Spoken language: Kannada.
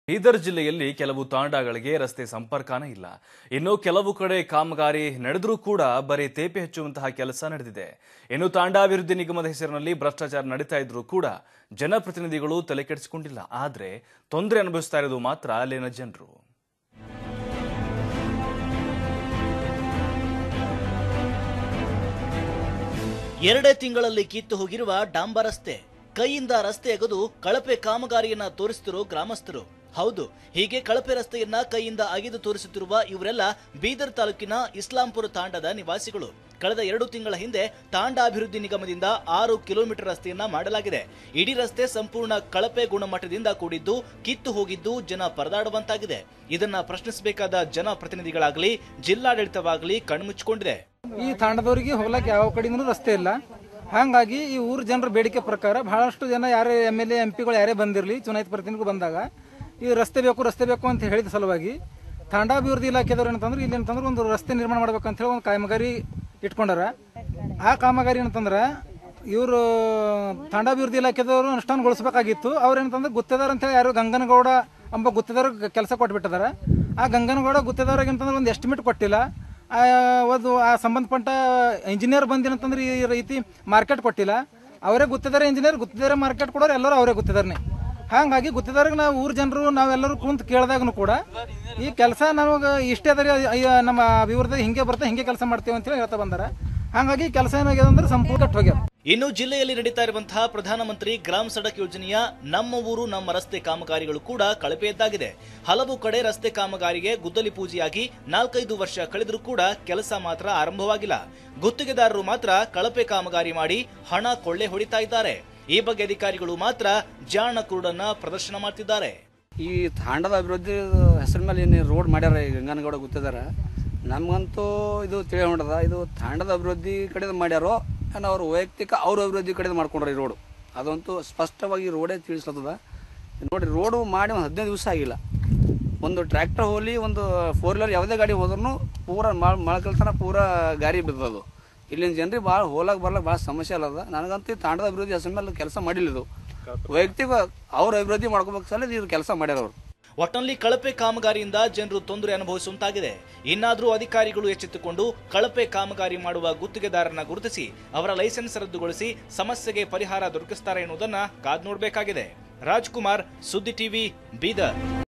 ಬೀದರ್ ಜಿಲ್ಲೆಯಲ್ಲಿ ಕೆಲವು ತಾಂಡಗಳಿಗೆ ರಸ್ತೆ ಸಂಪರ್ಕನೇ ಇಲ್ಲ ಇನ್ನು ಕೆಲವು ಕಡೆ ಕಾಮಗಾರಿ ನಡೆದರೂ ಕೂಡ ಬರೀ ತೇಪೆ ಹಚ್ಚುವಂತಹ ಕೆಲಸ ನಡೆದಿದೆ ಇನ್ನು ತಾಂಡಾಭಿವೃದ್ಧಿ ನಿಗಮದ ಹೆಸರಿನಲ್ಲಿ ಭ್ರಷ್ಟಾಚಾರ ನಡೀತಾ ಇದ್ರೂ ಕೂಡ ಜನಪ್ರತಿನಿಧಿಗಳು ತಲೆ ಕೆಡಿಸಿಕೊಂಡಿಲ್ಲ ಆದ್ರೆ ತೊಂದರೆ ಅನುಭವಿಸ್ತಾ ಇರೋದು ಮಾತ್ರ ಅಲ್ಲಿನ ಜನರು ಎರಡೇ ತಿಂಗಳಲ್ಲಿ ಕಿತ್ತು ಹೋಗಿರುವ ಡಾಂಬಾ ರಸ್ತೆ ಕೈಯಿಂದ ರಸ್ತೆ ಅಗದು ಕಳಪೆ ಕಾಮಗಾರಿಯನ್ನ ತೋರಿಸುತ್ತಿರೋ ಗ್ರಾಮಸ್ಥರು ಹೌದು ಹೀಗೆ ಕಳಪೆ ರಸ್ತೆಯನ್ನ ಕೈಯಿಂದ ಅಗೆದು ತೋರಿಸುತ್ತಿರುವ ಇವರೆಲ್ಲ ಬೀದರ್ ತಾಲೂಕಿನ ಇಸ್ಲಾಂಪುರ ತಾಂಡದ ನಿವಾಸಿಗಳು ಕಳೆದ ಎರಡು ತಿಂಗಳ ಹಿಂದೆ ತಾಂಡ ಅಭಿವೃದ್ಧಿ ನಿಗಮದಿಂದ ಆರು ಕಿಲೋಮೀಟರ್ ರಸ್ತೆಯನ್ನ ಮಾಡಲಾಗಿದೆ ಇಡೀ ರಸ್ತೆ ಸಂಪೂರ್ಣ ಕಳಪೆ ಗುಣಮಟ್ಟದಿಂದ ಕೂಡಿದ್ದು ಕಿತ್ತು ಹೋಗಿದ್ದು ಜನ ಪರದಾಡುವಂತಾಗಿದೆ ಇದನ್ನ ಪ್ರಶ್ನಿಸಬೇಕಾದ ಜನಪ್ರತಿನಿಧಿಗಳಾಗಲಿ ಜಿಲ್ಲಾಡಳಿತವಾಗಲಿ ಕಣ್ಮುಚ್ಚಿಕೊಂಡಿದೆ ಈ ತಾಂಡದವರಿಗೆ ಹೋಗ್ಲಕ್ಕೆ ಯಾವ ಕಡೆಯಿಂದಲೂ ರಸ್ತೆ ಇಲ್ಲ ಹಾಗಾಗಿ ಈ ಊರ ಜನರ ಬೇಡಿಕೆ ಪ್ರಕಾರ ಬಹಳಷ್ಟು ಜನ ಯಾರೇ ಎಮ್ ಎಲ್ ಎ ಎಂ ಪಿಗಳು ಯಾರೇ ಬಂದಿರಲಿ ಚುನಾಯಿತ ಪ್ರತಿನಿಧಿಗಳು ಬಂದಾಗ ಈ ರಸ್ತೆ ಬೇಕು ರಸ್ತೆ ಬೇಕು ಅಂತ ಹೇಳಿದ ಸಲುವಾಗಿ ತಾಂಡಾಭಿವೃದ್ಧಿ ಇಲಾಖೆದವ್ರು ಏನಂತಂದ್ರೆ ಇಲ್ಲಿ ಅಂತಂದ್ರೆ ಒಂದು ರಸ್ತೆ ನಿರ್ಮಾಣ ಮಾಡ್ಬೇಕಂತ ಹೇಳಿ ಒಂದು ಕಾಮಗಾರಿ ಇಟ್ಕೊಂಡಾರ ಆ ಕಾಮಗಾರಿ ಏನಂತಂದ್ರೆ ಇವರು ತಾಂಡಾಭಿವೃದ್ಧಿ ಇಲಾಖೆದವರು ಅನುಷ್ಠಾನಗೊಳಿಸಬೇಕಾಗಿತ್ತು ಅವ್ರು ಏನಂತಂದ್ರೆ ಗುತ್ತೇದಾರ ಅಂತೇಳಿ ಯಾರು ಗಂಗನಗೌಡ ಎಂಬ ಗುತ್ತೇದಾರ ಕೆಲಸ ಕೊಟ್ಬಿಟ್ಟಿದ್ದಾರೆ ಆ ಗಂಗನಗೌಡ ಗುತ್ತೇದಾರಿಗೆ ಅಂತಂದ್ರೆ ಒಂದು ಎಸ್ಟಿಮೇಟ್ ಕೊಟ್ಟಿಲ್ಲ ಆ ಒಂದು ಆ ಸಂಬಂಧಪಟ್ಟ ಇಂಜಿನಿಯರ್ ಬಂದಿನಂತಂದ್ರೆ ಈ ರೀತಿ ಮಾರ್ಕೆಟ್ ಕೊಟ್ಟಿಲ್ಲ ಅವರೇ ಗುತ್ತಿದ್ದಾರೆ ಇಂಜಿನಿಯರ್ ಗುತ್ತಿದ್ದಾರೆ ಮಾರ್ಕೆಟ್ ಕೊಡೋರು ಎಲ್ಲರೂ ಅವರೇ ಗುತ್ತಿದಾರನೆ ಹಾಗಾಗಿ ಗುತ್ತಿದಾರಿಗೆ ನಾವು ಊರ್ ಜನರು ನಾವೆಲ್ಲರೂ ಕುಂತು ಕೇಳಿದಾಗನು ಕೂಡ ಈ ಕೆಲಸ ನಮಗೆ ಇಷ್ಟೇ ಅದರಿ ಅಯ್ಯ ನಮ್ಮ ಅಭಿವೃದ್ಧಿ ಹಿಂಗೆ ಬರುತ್ತೆ ಹಿಂಗೆ ಕೆಲಸ ಮಾಡ್ತೀವಿ ಅಂತೇಳಿ ಹೇಳ್ತಾ ಬಂದಾರ ಹಾಗಾಗಿ ಕೆಲಸ ಏನಾಗಿದೆ ಅಂದ್ರೆ ಸಂಪೂರ್ಣ ಕೆಟ್ಟು ಹೋಗ್ಯದ ಇನ್ನು ಜಿಲ್ಲೆಯಲ್ಲಿ ನಡೀತಾ ಇರುವಂತಹ ಪ್ರಧಾನಮಂತ್ರಿ ಗ್ರಾಮ್ ಸಡಕ್ ಯೋಜನೆಯ ನಮ್ಮ ಊರು ನಮ್ಮ ರಸ್ತೆ ಕಾಮಗಾರಿಗಳು ಕೂಡ ಕಳಪೆಯದ್ದಾಗಿದೆ ಹಲವು ಕಡೆ ರಸ್ತೆ ಕಾಮಗಾರಿಗೆ ಗುದ್ದಲಿ ಪೂಜೆಯಾಗಿ ನಾಲ್ಕೈದು ವರ್ಷ ಕಳೆದರೂ ಕೂಡ ಕೆಲಸ ಮಾತ್ರ ಆರಂಭವಾಗಿಲ್ಲ ಗುತ್ತಿಗೆದಾರರು ಮಾತ್ರ ಕಳಪೆ ಕಾಮಗಾರಿ ಮಾಡಿ ಹಣ ಕೊಳ್ಳೆ ಹೊಡಿತಾ ಇದ್ದಾರೆ ಈ ಬಗ್ಗೆ ಅಧಿಕಾರಿಗಳು ಮಾತ್ರ ಜಾಣ ಕುರುಡನ್ನ ಪ್ರದರ್ಶನ ಮಾಡ್ತಿದ್ದಾರೆ ಈ ತಾಂಡದ ಅಭಿವೃದ್ಧಿ ಹೆಸರ ಮೇಲೆ ಏನು ರೋಡ್ ಮಾಡ್ಯಾರ ಈ ಗಂಗನಗೌಡ ಗೊತ್ತಿದಾರ ನಮಗಂತೂ ಇದು ತಿಳಿ ಹೊಂಡದ ಇದು ತಾಂಡದ ಅಭಿವೃದ್ಧಿ ಕಡೆದು ಮಾಡ್ಯಾರೋ ಏನು ಅವ್ರ ವೈಯಕ್ತಿಕ ಅವ್ರ ಅಭಿವೃದ್ಧಿ ಕಡೆದು ಮಾಡ್ಕೊಂಡ್ರ ಈ ರೋಡು ಅದಂತೂ ಸ್ಪಷ್ಟವಾಗಿ ರೋಡೇ ತಿಳಿಸ್ಲತ್ತದ ನೋಡಿರಿ ರೋಡು ಮಾಡಿ ಒಂದು ಹದಿನೈದು ದಿವಸ ಆಗಿಲ್ಲ ಒಂದು ಟ್ರ್ಯಾಕ್ಟರ್ ಹೋಲಿ ಒಂದು ಫೋರ್ ವೀಲರ್ ಯಾವುದೇ ಗಾಡಿ ಹೋದ್ರೂ ಪೂರ ಮಳ ಮಳಕಲ್ತನ ಪೂರ ಗಾರಿ ಬಿದ್ದದು ಇಲ್ಲಿನ ಜನರಿಗೆ ಭಾಳ ಹೋಲಾಗ ಬರ್ಲಾಕ ಭಾಳ ಸಮಸ್ಯೆ ಅಲ್ಲದ ನನಗಂತೂ ಈ ತಾಂಡದ ಅಭಿವೃದ್ಧಿ ಹೆಸರ ಮೇಲೆ ಕೆಲಸ ಮಾಡಿಲ್ಲ ಇದು ವೈಯಕ್ತಿಕ ಅವ್ರ ಅಭಿವೃದ್ಧಿ ಮಾಡ್ಕೋಬೇಕು ಸಲ ಇದು ಕೆಲಸ ಮಾಡ್ಯಾರ ಅವರು ಒಟ್ಟಲ್ಲಿ ಕಳಪೆ ಕಾಮಗಾರಿಯಿಂದ ಜನರು ತೊಂದರೆ ಅನುಭವಿಸುವಂತಾಗಿದೆ ಇನ್ನಾದರೂ ಅಧಿಕಾರಿಗಳು ಎಚ್ಚೆತ್ತುಕೊಂಡು ಕಳಪೆ ಕಾಮಗಾರಿ ಮಾಡುವ ಗುತ್ತಿಗೆದಾರರನ್ನ ಗುರುತಿಸಿ ಅವರ ಲೈಸೆನ್ಸ್ ರದ್ದುಗೊಳಿಸಿ ಸಮಸ್ಯೆಗೆ ಪರಿಹಾರ ದೊರಕಿಸ್ತಾರೆ ಎನ್ನುವುದನ್ನ ಕಾದ್ ನೋಡಬೇಕಾಗಿದೆ ರಾಜ್ಕುಮಾರ್ ಸುದ್ದಿ ಟಿವಿ ಬೀದರ್